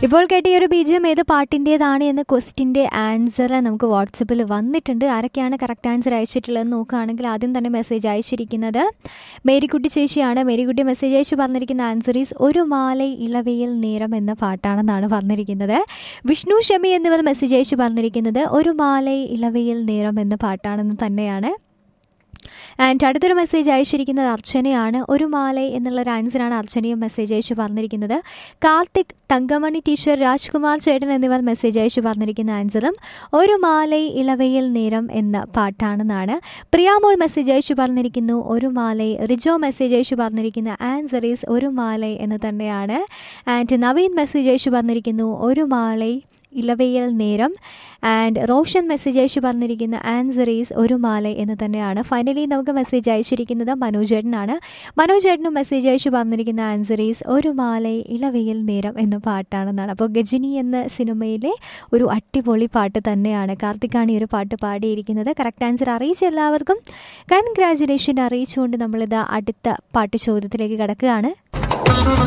ഇപ്പോൾ കേട്ട ഈ ഒരു ബീജം ഏത് പാട്ടിൻ്റേതാണ് എന്ന ക്വസ്റ്റിൻ്റെ ആൻസർ നമുക്ക് വാട്സപ്പിൽ വന്നിട്ടുണ്ട് ആരൊക്കെയാണ് കറക്റ്റ് ആൻസർ അയച്ചിട്ടുള്ളതെന്ന് നോക്കുകയാണെങ്കിൽ ആദ്യം തന്നെ മെസ്സേജ് അയച്ചിരിക്കുന്നത് മേരിക്കുട്ടി ചേച്ചിയാണ് മേരിക്കുട്ടി മെസ്സേജ് അയച്ച് പറഞ്ഞിരിക്കുന്ന ആൻസർ ഈസ് ഒരു മാലൈ ഇളവയിൽ നേരം എന്ന പാട്ടാണെന്നാണ് പറഞ്ഞിരിക്കുന്നത് വിഷ്ണു ഷമി എന്നിവർ മെസ്സേജ് അയച്ച് പറഞ്ഞിരിക്കുന്നത് ഒരു മാലൈ ഇളവയിൽ നേരം എന്ന പാട്ടാണെന്ന് തന്നെയാണ് ആൻഡ് അടുത്തൊരു മെസ്സേജ് അയച്ചിരിക്കുന്നത് അർച്ചനയാണ് ഒരു മാലൈ എന്നുള്ളൊരു ആൻസറാണ് അർച്ചനയും മെസ്സേജ് അയച്ച് പറഞ്ഞിരിക്കുന്നത് കാർത്തിക് തങ്കമണി ടീച്ചർ രാജ്കുമാർ ചേട്ടൻ എന്നിവർ മെസ്സേജ് അയച്ച് പറഞ്ഞിരിക്കുന്ന ആൻസറും ഒരു മാലൈ ഇളവയിൽ നേരം എന്ന പാട്ടാണെന്നാണ് പ്രിയാമോൾ മെസ്സേജ് അയച്ച് പറഞ്ഞിരിക്കുന്നു ഒരു മാലൈ റിജോ മെസ്സേജ് അയച്ച് പറഞ്ഞിരിക്കുന്ന ആൻസർ ഈസ് ഒരു മാലൈ എന്ന് തന്നെയാണ് ആൻഡ് നവീൻ മെസ്സേജ് അയച്ച് പറഞ്ഞിരിക്കുന്നു ഒരു മാലൈ ഇളവയിൽ നേരം ആൻഡ് റോഷൻ മെസ്സേജ് അയച്ചു പറഞ്ഞിരിക്കുന്ന ആൻസർ ഈസ് ഒരു മാല എന്ന് തന്നെയാണ് ഫൈനലി നമുക്ക് മെസ്സേജ് അയച്ചിരിക്കുന്നത് മനോജേട്ടനാണ് മനോജേട്ടനും മെസ്സേജ് അയച്ചു പറഞ്ഞിരിക്കുന്ന ആൻസർ ഈസ് ഒരു മാല ഇളവയിൽ നേരം എന്ന പാട്ടാണെന്നാണ് അപ്പോൾ ഗജനി എന്ന സിനിമയിലെ ഒരു അടിപൊളി പാട്ട് തന്നെയാണ് കാർത്തിക്കാണ് ഈ ഒരു പാട്ട് പാടിയിരിക്കുന്നത് കറക്റ്റ് ആൻസർ അറിയിച്ച എല്ലാവർക്കും കൺഗ്രാജുലേഷൻ അറിയിച്ചുകൊണ്ട് നമ്മളിത് അടുത്ത പാട്ട് ചോദ്യത്തിലേക്ക് കിടക്കുകയാണ്